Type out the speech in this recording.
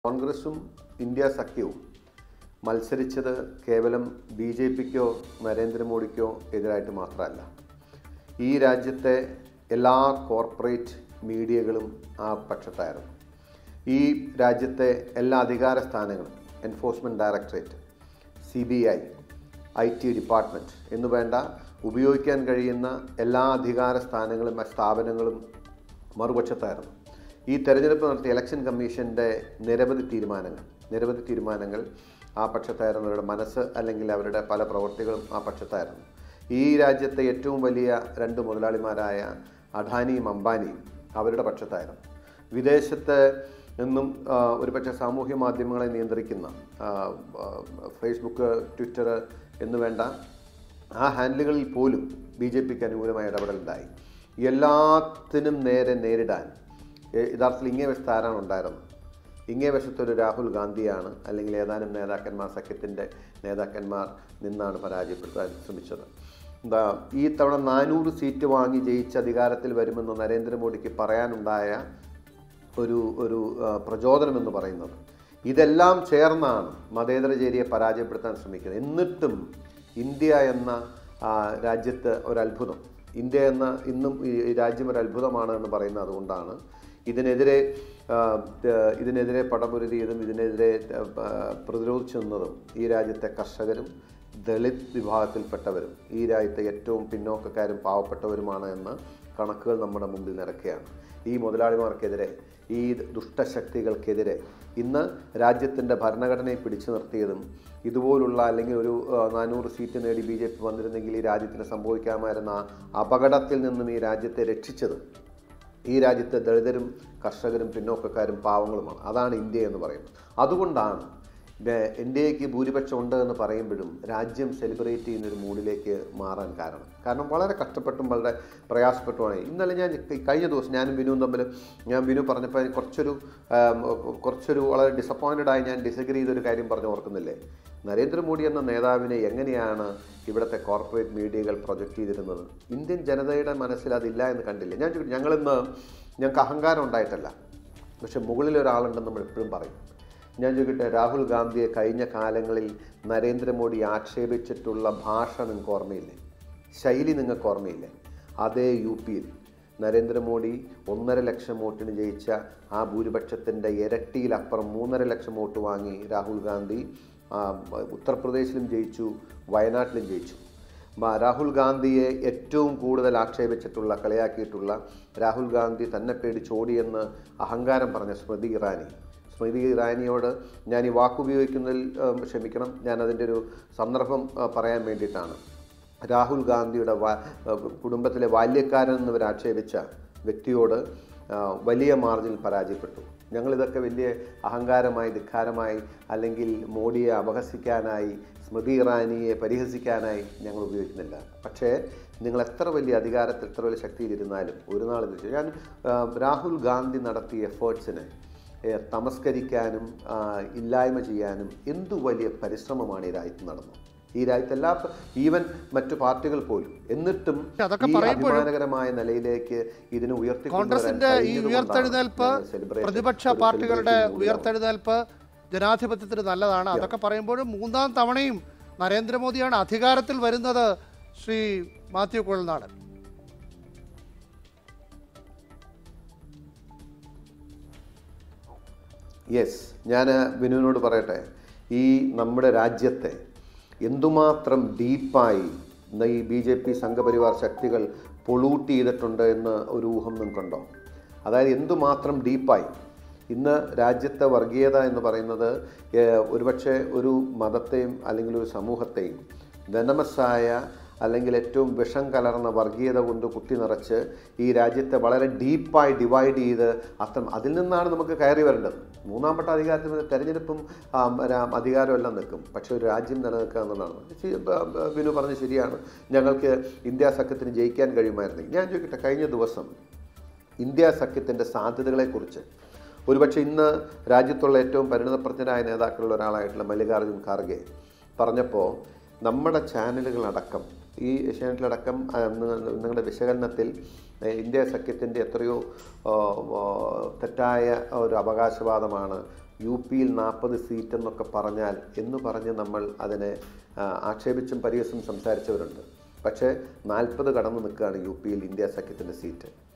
കോൺഗ്രസും ഇന്ത്യ സഖ്യവും മത്സരിച്ചത് കേവലം ബി ജെ പിക്കോ നരേന്ദ്രമോദിക്കോ എതിരായിട്ട് മാത്രമല്ല ഈ രാജ്യത്തെ എല്ലാ കോർപ്പറേറ്റ് മീഡിയകളും ആ പക്ഷത്തായിരുന്നു ഈ രാജ്യത്തെ എല്ലാ അധികാര സ്ഥാനങ്ങളും enforcement directorate C B I I T department എന്നു വേണ്ട ഉപയോഗിക്കാൻ കഴിയുന്ന എല്ലാ അധികാര സ്ഥാനങ്ങളും സ്ഥാപനങ്ങളും മറുപക്ഷത്തായിരുന്നു ഈ തെരഞ്ഞെടുപ്പ് നടത്തിയ ഇലക്ഷൻ കമ്മീഷൻ്റെ നിരവധി തീരുമാനങ്ങൾ നിരവധി തീരുമാനങ്ങൾ ആ പക്ഷത്തായിരുന്നവരുടെ മനസ്സ് അല്ലെങ്കിൽ അവരുടെ പല പ്രവൃത്തികളും ആ പക്ഷത്തായിരുന്നു ഈ രാജ്യത്തെ ഏറ്റവും വലിയ രണ്ട് മുതലാളിമാരായ അഡാനിയും അംബാനിയും അവരുടെ പക്ഷത്തായിരുന്നു വിദേശത്ത് നിന്നും ആ, ഒരുപക്ഷെ സാമൂഹ്യ മാധ്യമങ്ങളെ നിയന്ത്രിക്കുന്ന ആ, ആ, ഫേസ്ബുക്ക് ട്വിറ്റർ എന്നു വേണ്ട ആ ഹാൻഡിലുകളിൽ പോലും ബി ജെ പിക്ക് അനുകൂലമായ ഇടപെടലുണ്ടായി എല്ലാത്തിനും നേരെ നേരിടാൻ ഏ- യഥാർത്ഥത്തിൽ ഇങ്ങേ വശത്ത് ആരാണ് ഉണ്ടായിരുന്നത് ഇങ്ങേ വശത്തൊരു രാഹുൽ ഗാന്ധിയാണ് അല്ലെങ്കിൽ ഏതാനും നേതാക്കന്മാർ സഖ്യത്തിൻ്റെ നേതാക്കന്മാർ നിന്നാണ് പരാജയപ്പെടുത്താൻ ശ്രമിച്ചത് എന്താ ഈ തവണ നാനൂറ് സീറ്റ് വാങ്ങി ജയിച്ച് അധികാരത്തിൽ വരുമെന്ന് നരേന്ദ്രമോദിക്ക് പറയാനുണ്ടായ ഒരു ഒരു ആ, പ്രചോദനം എന്ന് പറയുന്നത് ഇതെല്ലാം ചേർന്നാണ് മതേതരചേരിയെ പരാജയപ്പെടുത്താൻ ശ്രമിക്കുന്നത് എന്നിട്ടും ഇന്ത്യ എന്ന ആ, രാജ്യത്ത് ഒരത്ഭുതം ഇന്ത്യ എന്ന ഇന്നും ഈ ഈ രാജ്യം ഒരു അത്ഭുതമാണ് എന്ന് പറയുന്നത് അതുകൊണ്ടാണ് ഇതിനെതിരെ ആ, ത- ഇതിനെതിരെ പടപൊരുതിയതും ഇതിനെതിരെ ആ, പ്രതിരോധിച്ചു നിന്നതും ഈ രാജ്യത്തെ കർഷകരും ദളിത് വിഭാഗത്തിൽപ്പെട്ടവരും ഈ രാജ്യത്തെ ഏറ്റവും പിന്നോക്കക്കാരും പാവപ്പെട്ടവരുമാണ് എന്ന കണക്കുകൾ നമ്മുടെ മുമ്പിൽ നിരക്കുകയാണ് ഈ മുതലാളിമാർക്കെതിരെ ഈ ദുഷ്ടശക്തികൾക്കെതിരെ ഇന്ന് രാജ്യത്തിൻ്റെ ഭരണഘടനയെ പിടിച്ചു നിർത്തിയതും ഇതുപോലുള്ള അല്ലെങ്കിൽ ഒരു ആ, നാനൂറ് സീറ്റ് നേടി ബി ജെ പി വന്നിരുന്നെങ്കിൽ ഈ രാജ്യത്തിന് സംഭവിക്കാമായിരുന്ന ആ അപകടത്തിൽ നിന്നും ഈ രാജ്യത്തെ രക്ഷിച്ചതും ഈ രാജ്യത്തെ ദളിതരും കർഷകരും പിന്നോക്കക്കാരും പാവങ്ങളുമാണ് അതാണ് ഇന്ത്യ എന്ന് പറയുന്നത് അതുകൊണ്ടാണ് ഇത് ഇന്ത്യക്ക് ഭൂരിപക്ഷം ഉണ്ട് എന്ന് പറയുമ്പോഴും രാജ്യം സെലിബ്രേറ്റ് ചെയ്യുന്ന ഒരു മൂഡിലേക്ക് മാറാൻ കാരണം കാരണം വളരെ കഷ്ടപ്പെട്ടും വളരെ പ്രയാസപ്പെട്ടുമാണ് ഇന്നലെ ഞാൻ ഈ കഴിഞ്ഞ ദിവസം ഞാനും ബിനുവും തമ്മിൽ ഞാൻ ബിനു പറഞ്ഞപ്പോൾ കുറച്ചൊരു ആം, കുറച്ചൊരു വളരെ ഡിസപ്പോയിൻറ്റഡ് ആയി ഞാൻ ഡിസഗ്രി ചെയ്തൊരു കാര്യം പറഞ്ഞു ഓർക്കുന്നില്ലേ നരേന്ദ്രമോദി എന്ന നേതാവിനെ എങ്ങനെയാണ് ഇവിടുത്തെ കോർപ്പറേറ്റ് മീഡിയകൾ പ്രൊജക്റ്റ് ചെയ്തിരുന്നത് ഇന്ത്യൻ ജനതയുടെ മനസ്സിൽ അതില്ല എന്ന് കണ്ടില്ല ഞാൻ ചോദിക്കട്ടെ, ഞങ്ങളിന്ന് ഞങ്ങൾക്ക് അഹങ്കാരം ഉണ്ടായിട്ടല്ല പക്ഷെ മുകളിൽ ഒരാളുണ്ടെന്ന് നമ്മൾ എപ്പോഴും പറയും ഞാൻ ചോദിക്കട്ടെ രാഹുൽ ഗാന്ധിയെ കഴിഞ്ഞ കാലങ്ങളിൽ നരേന്ദ്രമോദി ആക്ഷേപിച്ചിട്ടുള്ള ഭാഷ നിങ്ങൾക്ക് ഓർമ്മയില്ലേ ശൈലി നിങ്ങൾക്ക് ഓർമ്മയില്ലേ അതേ യു പിയിൽ നരേന്ദ്രമോദി ഒന്നര ലക്ഷം വോട്ടിന് ജയിച്ച ആ ഭൂരിപക്ഷത്തിൻ്റെ ഇരട്ടിയിലപ്പുറം മൂന്നര ലക്ഷം വോട്ട് വാങ്ങി രാഹുൽ ഗാന്ധി ആ, ഉത്തർപ്രദേശിലും ജയിച്ചു വയനാട്ടിലും ജയിച്ചു മ- രാഹുൽ ഗാന്ധിയെ ഏറ്റവും കൂടുതൽ ആക്ഷേപിച്ചിട്ടുള്ള കളിയാക്കിയിട്ടുള്ള രാഹുൽ ഗാന്ധി തന്നെ പേടിച്ചോടിയെന്ന് അഹങ്കാരം പറഞ്ഞ സ്മൃതി ഇറാനി സ്മൃതി ഇറാനിയോട് ഞാൻ ഈ വാക്കുപയോഗിക്കുന്നതിൽ ഉം, ക്ഷമിക്കണം ഞാൻ അതിൻ്റെ ഒരു സന്ദർഭം ആ, പറയാൻ വേണ്ടിയിട്ടാണ് രാഹുൽ ഗാന്ധിയുടെ വാ കുടുംബത്തിലെ ബാല്യക്കാരൻ എന്നിവർ ആക്ഷേപിച്ച വ്യക്തിയോട് ആ, വലിയ മാർജിനിൽ പരാജയപ്പെട്ടു ഞങ്ങളിതൊക്കെ വലിയ അഹങ്കാരമായി ധിക്കാരമായി അല്ലെങ്കിൽ മോഡിയെ അപഹസിക്കാനായി സ്മൃതി ഇറാനിയെ പരിഹസിക്കാനായി ഞങ്ങൾ ഉപയോഗിക്കുന്നില്ല പക്ഷേ നിങ്ങൾ എത്ര വലിയ അധികാരത്തിൽ എത്ര വലിയ ശക്തിയിലിരുന്നാലും ഒരു നാൾ ഇത് ചെയ്യും. ഞാൻ ആ, രാഹുൽ ഗാന്ധി നടത്തിയ എഫേർട്സിനെ ഏ, തമസ്കരിക്കാനും ആ, ഇല്ലായ്മ ചെയ്യാനും എന്തു വലിയ പരിശ്രമമാണ് ഈ രാജ്യത്ത് നടന്നത് ഈ രാജ്യത്ത് എല്ലാ ഈവൻ മറ്റു പാർട്ടികൾ പോലും എന്നിട്ടും അതൊക്കെ ഈ പറയുമ്പോഴും അഭിമാനകരമായ നിലയിലേക്ക് ഇതിനെ കോൺഗ്രസിന്റെ ഈ ഉയർത്തെഴുന്നേൽപ്പ് പ്രതിപക്ഷ പാർട്ടികളുടെ ഉയർത്തെഴുന്നേൽപ്പ് ജനാധിപത്യത്തിന് നല്ലതാണ് അതൊക്കെ പറയുമ്പോഴും മൂന്നാം തവണയും നരേന്ദ്രമോദിയാണ് അധികാരത്തിൽ വരുന്നത് ശ്രീ മാത്യു കുഴൽനാടൻ യെസ് ഞാൻ വിനുവിനോട് പറയട്ടെ ഈ നമ്മുടെ രാജ്യത്തെ എന്തുമാത്രം ഡീപ്പായി ഇന്ന് ഈ ബി ജെ പി സംഘപരിവാർ ശക്തികൾ പൊളൂട്ട് ചെയ്തിട്ടുണ്ട് എന്ന് ഒരു ഊഹം നിങ്ങൾക്കുണ്ടോ അതായത് എന്തുമാത്രം ഡീപ്പായി ഇന്ന് രാജ്യത്തെ വർഗീയത എന്ന് പറയുന്നത് ഏഹ്, ഒരുപക്ഷെ ഒരു മതത്തെയും അല്ലെങ്കിൽ ഒരു സമൂഹത്തെയും വെനമസായ അല്ലെങ്കിൽ ഏറ്റവും വിഷം കലർന്ന വർഗീയത കൊണ്ട് കുത്തി നിറച്ച് ഈ രാജ്യത്തെ വളരെ ഡീപ്പായി ഡിവൈഡ് ചെയ്ത് അത്തരം അതിൽ നിന്നാണ് നമുക്ക് കയറി വരേണ്ടത് മൂന്നാം വട്ട അധികാരത്തിൽ വന്ന് തെരഞ്ഞെടുപ്പും ആ, രാ- അധികാരവും എല്ലാം നിൽക്കും പക്ഷേ ഒരു രാജ്യം നിലനിൽക്കുക എന്നുള്ളതാണ് ശരി, ബ- ബ- ബിനു പറഞ്ഞ് ശരിയാണ് ഞങ്ങൾക്ക് ഇന്ത്യ സഖ്യത്തിന് ജയിക്കാൻ കഴിയുമായിരുന്നെങ്കിൽ ഞാൻ ചോദിക്കട്ടെ കഴിഞ്ഞ ദിവസം ഇന്ത്യ സഖ്യത്തിൻ്റെ സാധ്യതകളെക്കുറിച്ച് ഒരുപക്ഷെ ഇന്ന് രാജ്യത്തുള്ള ഏറ്റവും പരിണിതപ്രജ്ഞനായ നേതാക്കളിൽ ഒരാളായിട്ടുള്ള മല്ലികാർജുൻ ഖാർഗെ പറഞ്ഞപ്പോൾ നമ്മുടെ ചാനലുകളടക്കം ഈ ഏഷ്യാനെറ്റിലടക്കം ആ, നി- നിങ്ങളുടെ വിശകലനത്തിൽ ഏ, ഇന്ത്യ സഖ്യത്തിൻ്റെ എത്രയോ ആ, ആ, തെറ്റായ ഒരു അവകാശവാദമാണ് യു പിയിൽ നാൽപ്പത് സീറ്റ് എന്നൊക്കെ പറഞ്ഞാൽ എന്ന് പറഞ്ഞ് നമ്മൾ അതിനെ ആ, ആക്ഷേപിച്ചും പരിഹസിച്ചും സംസാരിച്ചവരുണ്ട് പക്ഷേ നാൽപ്പത് കടന്നു നിൽക്കുകയാണ് യു പിയിൽ ഇന്ത്യ സഖ്യത്തിൻ്റെ സീറ്റ്